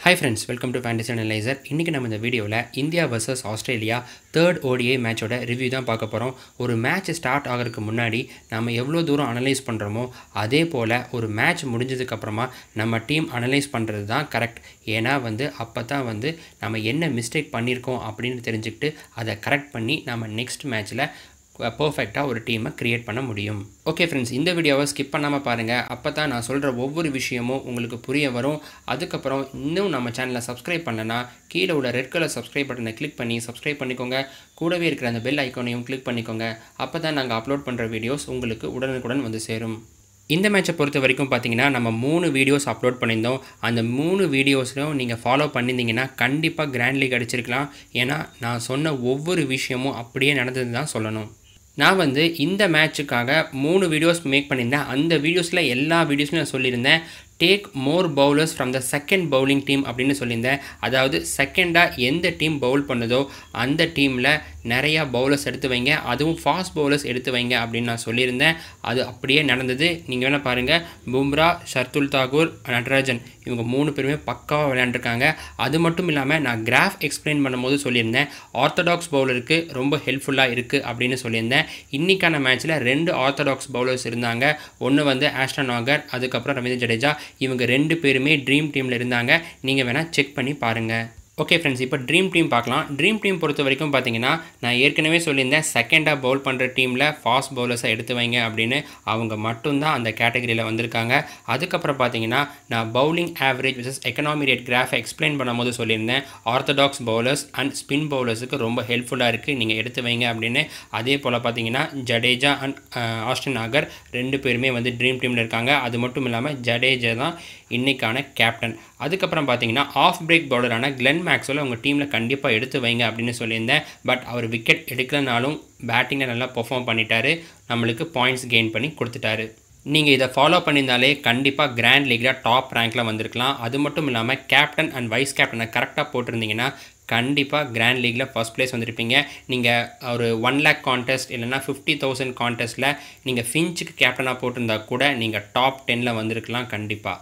hi friends welcome to fantasy analyser இன்றைக்கி நம்ம இந்த வீடியோவில் India versus Australia third ODI மேட்சோட ரிவ்யூ தான் பார்க்க போகிறோம் ஒரு மேட்ச் ஸ்டார்ட் ஆகிறதுக்கு முன்னாடி நம்ம எவ்வளோ தூரம் அனலைஸ் பண்ணுறோமோ அதே போல் ஒரு மேட்ச் முடிஞ்சதுக்கப்புறமா நம்ம டீம் அனலைஸ் பண்ணுறது தான் கரெக்ட் ஏன்னா வந்து அப்போ தான் வந்து நம்ம என்ன மிஸ்டேக் பண்ணியிருக்கோம் அப்படின்னு தெரிஞ்சுக்கிட்டு அதை கரெக்ட் பண்ணி நம்ம நெக்ஸ்ட் மேட்ச்சில் பர்ஃபெக்டாக ஒரு டீமை க்ரியேட் பண்ண முடியும் ஓகே ஃப்ரெண்ட்ஸ் இந்த வீடியோவை ஸ்கிப் பண்ணாமல் பாருங்கள் அப்போ தான் நான் சொல்கிற ஒவ்வொரு விஷயமும் உங்களுக்கு புரிய வரும் அதுக்கப்புறம் இன்னும் நம்ம சேனலை சப்ஸ்கிரைப் பண்ணலன்னா கீழே உள்ள ரெட் கலர் சப்ஸ்கிரைப் பட்டனை கிளிக் பண்ணி சப்ஸ்கிரைப் பண்ணிக்கோங்க கூடவே இருக்கிற அந்த பெல் ஐக்கானையும் கிளிக் பண்ணிக்கோங்க அப்போ தான் நாங்கள் அப்லோட் பண்ணுற வீடியோஸ் உங்களுக்கு உடனுக்குடன் வந்து சேரும் இந்த மேட்சை பொறுத்த வரைக்கும் பார்த்தீங்கன்னா நம்ம மூணு வீடியோஸ் அப்லோட் பண்ணியிருந்தோம் அந்த மூணு வீடியோஸ்லையும் நீங்கள் ஃபாலோ பண்ணியிருந்தீங்கன்னா கண்டிப்பாக கிராண்ட் லீக் அடிச்சிருக்கலாம் ஏன்னா நான் சொன்ன ஒவ்வொரு விஷயமும் அப்படியே நடந்தது தான் சொல்லணும் நான் வந்து இந்த மேட்சுக்காக மூணு வீடியோஸ் மேக் பண்ணியிருந்தேன் அந்த வீடியோஸில் எல்லா வீடியோஸ்லையும் நான் சொல்லியிருந்தேன் take more bowlers from the second bowling team அப்படின்னு சொல்லியிருந்தேன் அதாவது செகண்டாக எந்த டீம் பவுல் பண்ணுதோ அந்த டீமில் நிறையா பவுலர்ஸ் எடுத்து வைங்க அதுவும் ஃபாஸ்ட் பவுலர்ஸ் எடுத்து வைங்க அப்படின்னு நான் சொல்லியிருந்தேன் அது அப்படியே நடந்தது நீங்கள் வேணால் பாருங்கள் பும்ரா ஷர்துல் தாகூர் நட்ராஜன் இவங்க மூணு பேருமே பக்காவாக விளையாண்டுருக்காங்க அது மட்டும் இல்லாமல் நான் கிராஃப் எக்ஸ்பிளைன் பண்ணும்போது சொல்லியிருந்தேன் ஆர்த்தடாக்ஸ் பவுலருக்கு ரொம்ப ஹெல்ப்ஃபுல்லாக இருக்குது அப்படின்னு சொல்லியிருந்தேன் இன்றைக்கான மேட்ச்சில் ரெண்டு ஆர்த்தடாக்ஸ் பவுலர்ஸ் இருந்தாங்க ஒன்று வந்து ஆஸ்டன் நாகர் அதுக்கப்புறம் ரவீந்திர ஜடேஜா இவங்க ரெண்டு பேருமே ட்ரீம் டீமில் இருந்தாங்க நீங்கள் வேணால் செக் பண்ணி பாருங்கள் ஓகே ஃப்ரெண்ட்ஸ் இப்போ ட்ரீம் டீம் பார்க்கலாம் ட்ரீம் டீம் பொறுத்த வரைக்கும் பார்த்தீங்கன்னா நான் ஏற்கனவே சொல்லியிருந்தேன் செகண்டாக பவுல் பண்ணுற டீமில் ஃபாஸ்ட் பவுலர்ஸை எடுத்து வைங்க அப்படின்னு அவங்க மட்டும்தான் அந்த கேட்டகரியில் வந்திருக்காங்க அதுக்கப்புறம் பார்த்தீங்கன்னா நான் bowling average versus economy rate கிராஃபை எக்ஸ்பிளைன் பண்ணும்போது சொல்லியிருந்தேன் ஆர்த்தடாக்ஸ் பவுலர்ஸ் அண்ட் ஸ்பின் பவுலர்ஸுக்கு ரொம்ப ஹெல்ப்ஃபுல்லாக இருக்குது நீங்கள் எடுத்து வைங்க அப்படின்னு அதே போல் பார்த்தீங்கன்னா ஜடேஜா அண்ட் ஆஸ்டின் நாகர் ரெண்டு பேருமே வந்து ட்ரீம் டீமில் இருக்காங்க அது மட்டும் இல்லாமல் ஜடேஜா தான் இன்றைக்கான கேப்டன் அதுக்கப்புறம் பார்த்தீங்கன்னா ஆஃப் பிரேக் பவுலரான கிளென் மேக்ஸ்வெல் உங்கள் டீமில் கண்டிப்பாக எடுத்து வைங்க அப்படின்னு சொல்லியிருந்தேன் பட் அவர் விக்கெட் எடுக்கலனாலும் பேட்டிங்கில் நல்லா பெர்ஃபார்ம் பண்ணிட்டாரு நம்மளுக்கு பாயிண்ட்ஸ் கெயின் பண்ணி கொடுத்துட்டாரு நீங்கள் இதை ஃபாலோ பண்ணியிருந்தாலே கண்டிப்பாக கிராண்ட் லீக்கில் டாப் ரேங்க்கில் வந்திருக்கலாம் அது மட்டும் இல்லாமல் கேப்டன் அண்ட் வைஸ் கேப்டனை கரெக்டாக போட்டிருந்தீங்கன்னா கண்டிப்பாக கிராண்ட் லீக்கில் ஃபஸ்ட் ப்ளேஸ் வந்திருப்பீங்க நீங்கள் ஒரு ஒன் லேக் கான்டெஸ்ட் இல்லைனா ஃபிஃப்டி தௌசண்ட் கான்டெஸ்ட்டில் நீங்கள் ஃபின்ச்சுக்கு கேப்டனாக போட்டிருந்தா கூட நீங்கள் டாப் டெனில் வந்திருக்கலாம் கண்டிப்பாக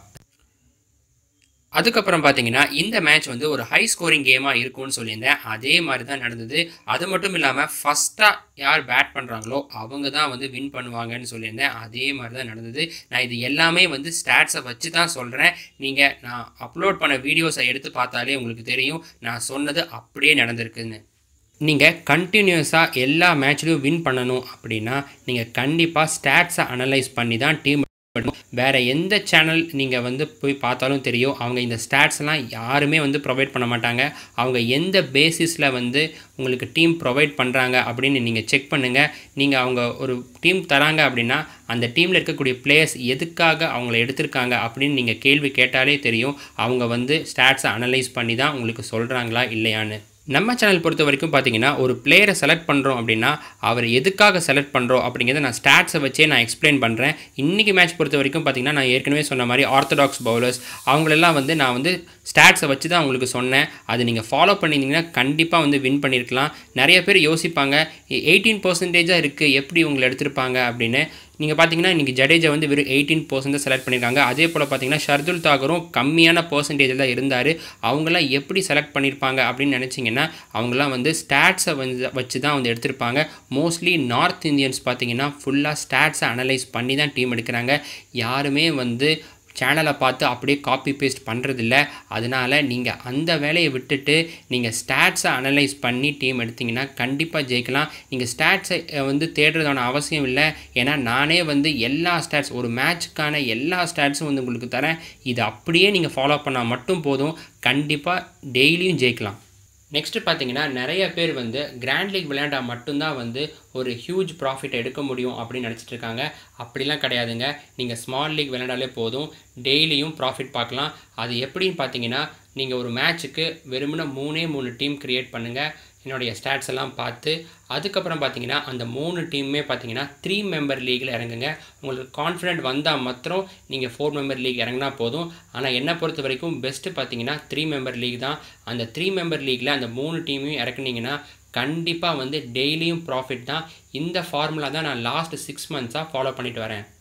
அதுக்கப்புறம் பார்த்தீங்கன்னா இந்த மேட்ச் வந்து ஒரு ஹை ஸ்கோரிங் கேமாக இருக்கும்னு சொல்லியிருந்தேன் அதே மாதிரி தான் நடந்தது அது மட்டும் இல்லாமல் ஃபஸ்ட்டாக யார் பேட் பண்ணுறாங்களோ அவங்க தான் வந்து வின் பண்ணுவாங்கன்னு சொல்லியிருந்தேன் அதே மாதிரி தான் நடந்தது நான் இது எல்லாமே வந்து ஸ்டாட்ஸை வச்சு தான் சொல்கிறேன் நீங்கள் நான் அப்லோட் பண்ண வீடியோஸை எடுத்து பார்த்தாலே உங்களுக்கு தெரியும் நான் சொன்னது அப்படியே நடந்திருக்குன்னு நீங்கள் கண்டினியூஸாக எல்லா மேட்ச்லையும் வின் பண்ணணும் அப்படின்னா நீங்கள் கண்டிப்பாக ஸ்டாட்ஸை அனலைஸ் பண்ணி தான் டீம் வேறு எந்த சேனல் நீங்கள் வந்து போய் பார்த்தாலும் தெரியும் அவங்க இந்த ஸ்டாட்ஸ்லாம் யாருமே வந்து ப்ரொவைட் பண்ண மாட்டாங்க அவங்க எந்த பேசிஸில் வந்து உங்களுக்கு டீம் ப்ரொவைட் பண்ணுறாங்க அப்படின்னு நீங்கள் செக் பண்ணுங்கள் நீங்கள் அவங்க ஒரு டீம் தராங்க அப்படின்னா அந்த டீமில் இருக்கக்கூடிய பிளேயர்ஸ் எதுக்காக அவங்கள எடுத்திருக்காங்க அப்படின்னு நீங்கள் கேள்வி கேட்டாலே தெரியும் அவங்க வந்து ஸ்டாட்ஸை அனலைஸ் பண்ணி தான் உங்களுக்கு சொல்கிறாங்களா இல்லையான்னு நம்ம சேனல் பொறுத்த வரைக்கும் பார்த்தீங்கன்னா ஒரு பிளேயரை செலக்ட் பண்ணுறோம் அப்படின்னா அவர் எதுக்காக செலக்ட் பண்ணுறோம் அப்படிங்கிறத நான் ஸ்டாட்ஸை வச்சே நான் எக்ஸ்பிளைன் பண்ணுறேன் இன்றைக்கி மேட்ச் பொறுத்த வரைக்கும் பார்த்தீங்கன்னா நான் ஏற்கனவே சொன்ன மாதிரி ஆர்த்தடாக்ஸ் பவுலர்ஸ் அவங்களெல்லாம் வந்து நான் வந்து ஸ்டாட்ஸை வச்சு தான் உங்களுக்கு சொன்னேன் அது நீங்கள் ஃபாலோ பண்ணியிருந்தீங்கன்னா கண்டிப்பாக வந்து வின் பண்ணியிருக்கலாம் நிறைய பேர் யோசிப்பாங்க எயிட்டீன் பர்சன்டேஜாக இருக்குது எப்படி உங்களை எடுத்திருப்பாங்க அப்படின்னு நீங்கள் பார்த்தீங்கன்னா இன்றைக்கி ஜடேஜா வந்து வெறும் எயிட்டீன் பர்சன்ட் செலக்ட் பண்ணியிருக்காங்க அதே போல் பார்த்தீங்கன்னா ஷர்துல் தாகரும் கம்மியான பர்சன்டேஜில் தான் இருந்தார் அவங்களாம் எப்படி செலக்ட் பண்ணியிருப்பாங்க அப்படின்னு நினச்சிங்கன்னா அவங்களாம் வந்து ஸ்டாட்ஸை வந்து வச்சு தான் வந்து எடுத்திருப்பாங்க மோஸ்ட்லி நார்த் இந்தியன்ஸ் பார்த்தீங்கன்னா ஃபுல்லாக ஸ்டாட்ஸை அனலைஸ் பண்ணி தான் டீம் எடுக்கிறாங்க யாருமே வந்து சேனலை பார்த்து அப்படியே காப்பி பேஸ்ட் பண்ணுறதில்ல அதனால் நீங்கள் அந்த வேலையை விட்டுட்டு நீங்கள் ஸ்டாட்ஸை அனலைஸ் பண்ணி டீம் எடுத்திங்கன்னா கண்டிப்பாக ஜெயிக்கலாம் நீங்கள் ஸ்டாட்ஸை வந்து தேடுறதான அவசியம் இல்லை ஏன்னா நானே வந்து எல்லா ஸ்டாட்ஸ் ஒரு மேட்ச்சுக்கான எல்லா ஸ்டாட்ஸும் வந்து உங்களுக்கு தரேன் இது அப்படியே நீங்கள் ஃபாலோ பண்ணால் மட்டும் போதும் கண்டிப்பாக டெய்லியும் ஜெயிக்கலாம் நெக்ஸ்ட்டு பார்த்தீங்கன்னா நிறைய பேர் வந்து கிராண்ட் லீக் விளையாண்டால் மட்டும்தான் வந்து ஒரு ஹியூஜ் ப்ராஃபிட் எடுக்க முடியும் அப்படின்னு நினச்சிட்டு இருக்காங்க அப்படிலாம் கிடையாதுங்க நீங்கள் ஸ்மால் லீக் விளையாண்டாலே போதும் டெய்லியும் ப்ராஃபிட் பார்க்கலாம் அது எப்படின்னு பார்த்தீங்கன்னா நீங்கள் ஒரு மேட்ச்சுக்கு வெறுமனே மூணே மூணு டீம் க்ரியேட் பண்ணுங்கள் என்னுடைய ஸ்டாட்ஸ் எல்லாம் பார்த்து அதுக்கப்புறம் பார்த்தீங்கன்னா அந்த மூணு டீமுமே பார்த்தீங்கன்னா த்ரீ மெம்பர் லீகில் இறங்குங்க உங்களுக்கு கான்ஃபிடென்ட் வந்தால் மாத்திரம் நீங்கள் ஃபோர் மெம்பர் லீக் இறங்கினா போதும் ஆனால் என்னை பொறுத்த வரைக்கும் பெஸ்ட்டு பார்த்தீங்கன்னா த்ரீ மெம்பர் லீக் தான் அந்த த்ரீ மெம்பர் லீக்கில் அந்த மூணு டீமையும் இறக்குனீங்கன்னா கண்டிப்பாக வந்து டெய்லியும் ப்ராஃபிட் தான் இந்த ஃபார்முலா தான் நான் லாஸ்ட் சிக்ஸ் மந்த்ஸாக ஃபாலோ பண்ணிட்டு வரேன்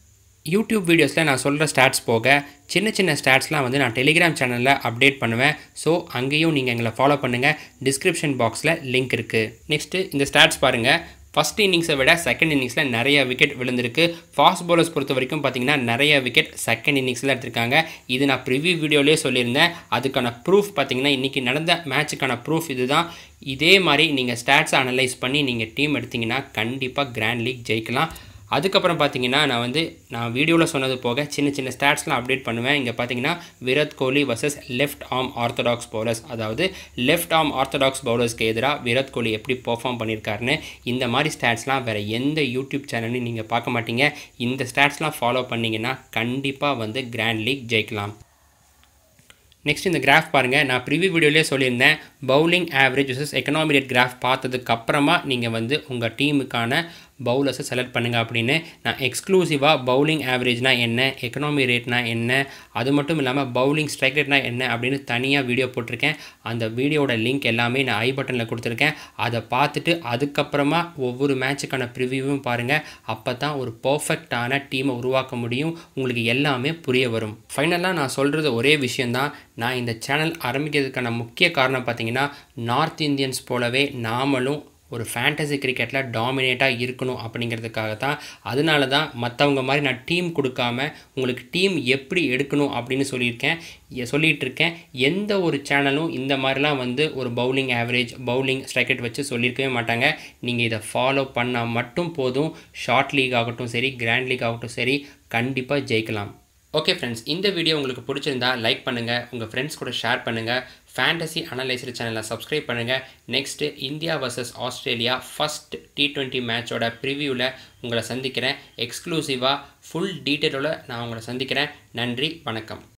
யூடியூப் வீடியோஸில் நான் சொல்கிற ஸ்டாட்ஸ் போக சின்ன சின்ன ஸ்டாட்ஸ்லாம் வந்து நான் டெலிகிராம் சேனலில் அப்டேட் பண்ணுவேன் ஸோ அங்கேயும் நீங்கள் எங்களை ஃபாலோ பண்ணுங்கள் டிஸ்கிரிப்ஷன் பாக்ஸில் லிங்க் இருக்குது நெக்ஸ்ட்டு இந்த ஸ்டாட்ஸ் பாருங்கள் ஃபஸ்ட் இன்னிங்ஸை விட செகண்ட் இன்னிங்ஸில் நிறைய விக்கெட் விழுந்திருக்கு ஃபாஸ்ட் பவுலர்ஸ் பொறுத்த வரைக்கும் பார்த்தீங்கன்னா நிறைய விக்கெட் செகண்ட் இன்னிங்ஸில் எடுத்திருக்காங்க இது நான் ப்ரிவியூ வீடியோலேயே சொல்லியிருந்தேன் அதுக்கான ப்ரூஃப் பார்த்தீங்கன்னா இன்றைக்கி நடந்த மேட்சுக்கான ப்ரூஃப் இதுதான் இதே மாதிரி நீங்கள் ஸ்டாட்ஸை அனலைஸ் பண்ணி நீங்கள் டீம் எடுத்தீங்கன்னா கண்டிப்பாக கிராண்ட் லீக் ஜெயிக்கலாம் அதுக்கப்புறம் பார்த்தீங்கன்னா நான் வந்து நான் வீடியோவில் சொன்னது போக சின்ன சின்ன ஸ்டாட்ஸ்லாம் அப்டேட் பண்ணுவேன் இங்கே பார்த்தீங்கன்னா Virat Kohli versus left arm orthodox bowlers அதாவது லெஃப்ட் ஆர்ம் ஆர்த்தடாக்ஸ் பவுலர்ஸ்க்கு எதிராக விராட் கோலி எப்படி பெர்ஃபார்ம் பண்ணியிருக்காருன்னு இந்த மாதிரி ஸ்டாட்ஸ்லாம் வேறு எந்த யூடியூப் சேனல்லையும் நீங்கள் பார்க்க மாட்டீங்க இந்த ஸ்டாட்ஸ்லாம் ஃபாலோ பண்ணிங்கன்னா கண்டிப்பாக வந்து கிராண்ட் லீக் ஜெயிக்கலாம் நெக்ஸ்ட் இந்த கிராஃப் பாருங்கள் நான் ப்ரிவியூ வீடியோலேயே சொல்லியிருந்தேன் bowling average versus economy rate graph பார்த்ததுக்கு அப்புறமா நீங்கள் வந்து உங்கள் டீமுக்கான பவுலர்ஸை செலக்ட் பண்ணுங்கள் அப்படின்னு நான் எக்ஸ்க்ளூசிவாக பவுலிங் ஆவரேஜ்னா என்ன எக்கனாமி ரேட்னா என்ன அது மட்டும் இல்லாமல் பவுலிங் ஸ்ட்ரைக் ரேட்னா என்ன அப்படின்னு தனியாக வீடியோ போட்டிருக்கேன் அந்த வீடியோட லிங்க் எல்லாமே நான் ஐ பட்டனில் கொடுத்துருக்கேன் அதை பார்த்துட்டு அதுக்கப்புறமா ஒவ்வொரு மேட்சுக்கான ப்ரிவியூவும் பாருங்கள் அப்போ தான் ஒரு பர்ஃபெக்டான டீமை உருவாக்க முடியும் உங்களுக்கு எல்லாமே புரிய வரும் ஃபைனலாக நான் சொல்கிறது ஒரே விஷயந்தான் நான் இந்த சேனல் ஆரம்பிக்கிறதுக்கான முக்கிய காரணம் பார்த்தீங்கன்னா நார்த் இந்தியன்ஸ் போலவே நாமளும் ஒரு ஃபேண்டசி கிரிக்கெட்டில் டாமினேட்டாக இருக்கணும் அப்படிங்கிறதுக்காக தான் அதனால தான் மற்றவங்க மாதிரி நான் டீம் கொடுக்காம உங்களுக்கு டீம் எப்படி எடுக்கணும் அப்படின்னு சொல்லியிருக்கேன் சொல்லிகிட்டு இருக்கேன் எந்த ஒரு சேனலும் இந்த மாதிரிலாம் வந்து ஒரு பவுலிங் ஆவரேஜ் பவுலிங் ஸ்ட்ரைக்கெட் வச்சு சொல்லியிருக்கவே மாட்டாங்க நீங்கள் இதை ஃபாலோ பண்ணால் மட்டும் போதும் ஷார்ட் லீக் ஆகட்டும் சரி கிராண்ட் லீக் ஆகட்டும் சரி கண்டிப்பாக ஜெயிக்கலாம் ஓகே ஃப்ரெண்ட்ஸ் இந்த வீடியோ உங்களுக்கு பிடிச்சிருந்தா லைக் பண்ணுங்கள் உங்கள் ஃப்ரெண்ட்ஸ் கூட ஷேர் பண்ணுங்கள் ஃபேண்டசி அனலைசர் சேனலை சப்ஸ்கிரைப் பண்ணுங்கள் next India versus Australia first T twenty மேட்சோட ப்ரிவியூவில் உங்களை சந்திக்கிறேன் எக்ஸ்க்ளூசிவாக ஃபுல் டீட்டெயிலோட நான் உங்களை சந்திக்கிறேன் நன்றி வணக்கம்